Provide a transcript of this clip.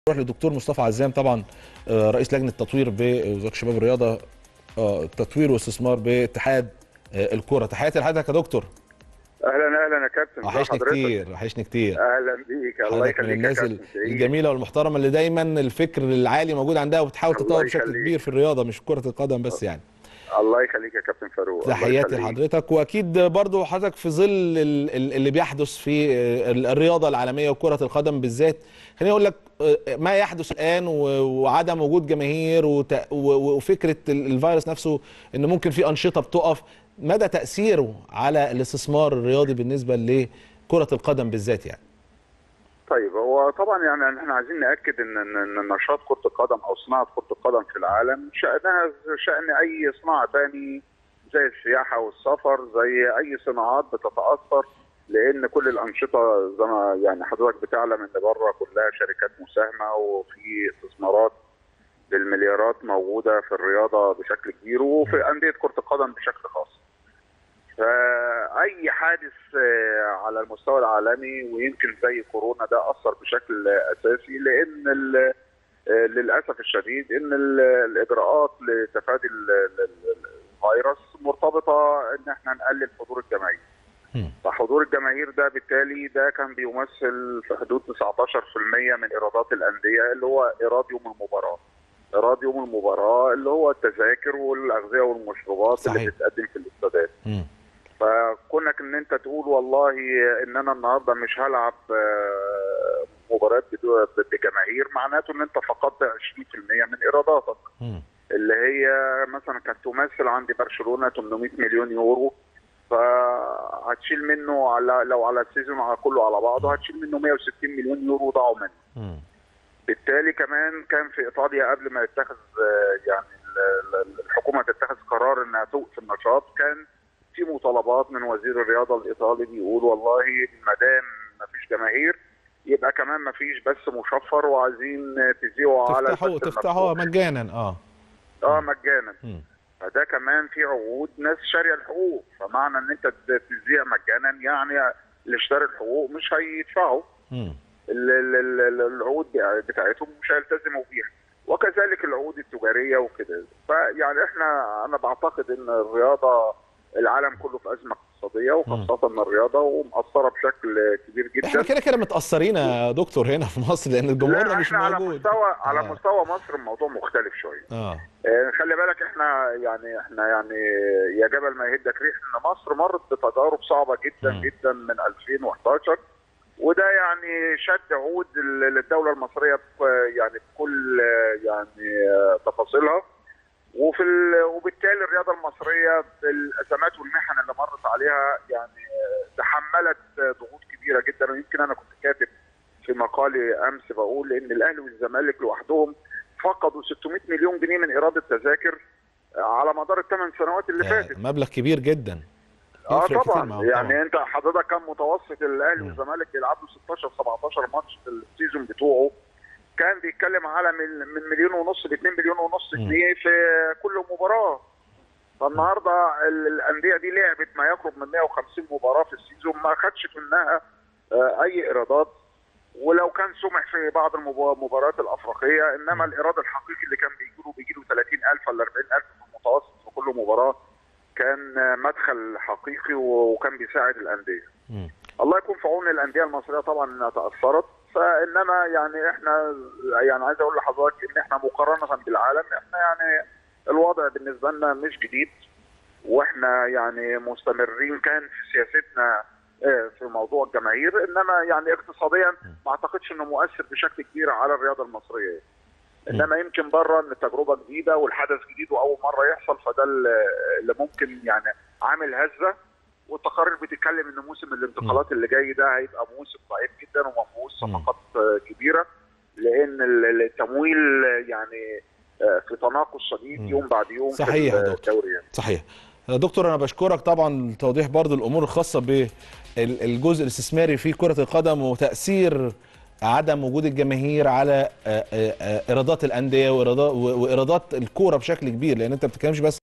نروح للدكتور مصطفى عزام طبعا آه، رئيس لجنه تطوير بوزاره الشباب والرياضه آه، تطوير واستثمار باتحاد آه، الكره تحياتي لحضرتك يا دكتور اهلا اهلا يا كابتن ازي وحشني حضرتك؟ كتير وحشني كتير اهلا بيك الله حضرتك من يخليك يا الناس كابتن سعيد الجميله والمحترمه اللي دايما الفكر العالي موجود عندها وبتحاول الله تطور بشكل يخليك. كبير في الرياضه مش كره القدم بس يعني الله يخليك يا كابتن فاروق الله تحياتي يخليك. لحضرتك واكيد برضو حضرتك في ظل ال- ال- اللي بيحدث في ال- الرياضه العالميه وكره القدم بالذات خليني اقول لك آه، ما يحدث الان و- وعدم وجود جماهير وت- و- وفكره ال- الفيروس نفسه ان ممكن في انشطه بتقف مدى تاثيره على الاستثمار الرياضي بالنسبه لكره القدم بالذات يعني طيب هو طبعا يعني احنا عايزين ناكد ان ان إن نشاط كره القدم او صناعه كره القدم في العالم شانها شان اي صناعه تاني زي السياحه والسفر زي اي صناعات بتتاثر لان كل الانشطه زي ما يعني حضرتك بتعلم ان بره كلها شركات مساهمه وفي استثمارات بالمليارات موجوده في الرياضه بشكل كبير وفي انديه كره القدم بشكل خاص. فاي حادث آه، على المستوى العالمي ويمكن زي كورونا ده اثر بشكل اساسي لان ال- آه، للاسف الشديد ان ال- الاجراءات لتفادي ال- ال- ال- الفيروس مرتبطه ان احنا نقلل حضور الجماهير. مم. فحضور الجماهير ده بالتالي ده كان بيمثل في حدود 19% من ايرادات الانديه اللي هو ايراد يوم المباراه. ايراد يوم المباراه اللي هو التذاكر والاغذيه والمشروبات اللي صحيح. بتتقدم في الاستادات. مم. فكونك ان انت تقول والله ان انا النهارده مش هلعب آه، مباريات بدو- بجماهير معناته ان انت فقدت 20% من ايراداتك مم. اللي هي مثلا كانت تمثل عند برشلونه 800 مليون يورو فهتشيل منه على لو على السيزون على كله على بعضه هتشيل منه 160 مليون يورو ضاعوا منه مم. بالتالي كمان كان في ايطاليا قبل ما يتخذ آه، يعني ال- ال- الحكومه تتخذ قرار انها توقف النشاط كان في مطالبات من وزير الرياضه الايطالي بيقول والله ما دام ما فيش جماهير يبقى كمان ما فيش بس مشفر وعايزين تذيعوا على تفتحوا البث تفتحوها المفتوح. مجانا اه اه مجانا مم. فده كمان في عقود ناس شاريه الحقوق فمعنى ان انت تذيع مجانا يعني اللي اشترى الحقوق مش هيدفعوا مم. ال- ال- ال- ال- العقود بتاعتهم مش هيلتزموا بيها وكذلك العقود التجاريه وكده فيعني احنا انا بعتقد ان الرياضه العالم كله في ازمه اقتصاديه وخاصه ان الرياضه ومأثره بشكل كبير احنا جدا كده كده متاثرين يا دكتور هنا في مصر لان الجمهور لا مش احنا على موجود مستوى على آه. مستوى مصر الموضوع مختلف شويه اه آه، خلي بالك احنا يعني احنا يعني يا جبل ما يهدك ريح ان مصر مرت بتجارب صعبه جدا مم. جدا من 2011 وده يعني شد عود ال- للدوله المصريه ب- يعني بكل آه، يعني آه، تفاصيلها وفي ال- وبالتالي الرياضه المصريه بالازمات والمحن اللي مرت عليها يعني آه، تحملت آه، ضغوط كبيره جدا ويمكن انا كنت كاتب في مقالي امس بقول ان الاهلي والزمالك لوحدهم فقدوا 600 مليون جنيه من ايراد التذاكر على مدار الثمان سنوات اللي آه، فاتت مبلغ كبير جدا اه يفرق كتير طبعا معاهم يعني طبعاً. انت حضرتك كان متوسط الاهلي مم. والزمالك بيلعبوا 16 17 ماتش في السيزون بتوعه كان بيتكلم على من من مليون ونص ل 2 مليون ونص مم. جنيه في كل مباراه فالنهارده ال- الانديه دي لعبت ما يقرب من 150 مباراه في السيزون ما خدش منها آه، اي ايرادات ولو كان سمح في بعض المبا- المباريات الافريقيه انما الايراد الحقيقي اللي كان بيجي له بيجي له 30000 ولا 40000 في المتوسط في كل مباراه كان آه، مدخل حقيقي و- وكان بيساعد الانديه مم. الله يكون في عون الانديه المصريه طبعا انها تاثرت فانما يعني احنا يعني عايز اقول لحضرتك ان احنا مقارنه بالعالم احنا يعني الوضع بالنسبه لنا مش جديد واحنا يعني مستمرين كان في سياستنا آه، في موضوع الجماهير انما يعني اقتصاديا ما اعتقدش انه مؤثر بشكل كبير على الرياضه المصريه انما يمكن بره ان التجربه جديده والحدث جديد واول مره يحصل فده اللي اللي ممكن يعني عامل هزه والتقارير بتتكلم ان موسم الانتقالات اللي جاي ده هيبقى موسم ضعيف جدا وما فيهوش مم. صفقات آه، كبيره لان ال- التمويل آه، يعني آه، في تناقص شديد مم. يوم بعد يوم صحيح يا في دكتور. الدوري يعني. صحيح دكتور انا بشكرك طبعا لتوضيح برضو الامور الخاصه بالجزء الاستثماري في كره القدم وتاثير عدم وجود الجماهير على آه، آه، آه، ايرادات الانديه وايرادات وايرادات الكوره بشكل كبير لان انت ما بتتكلمش بس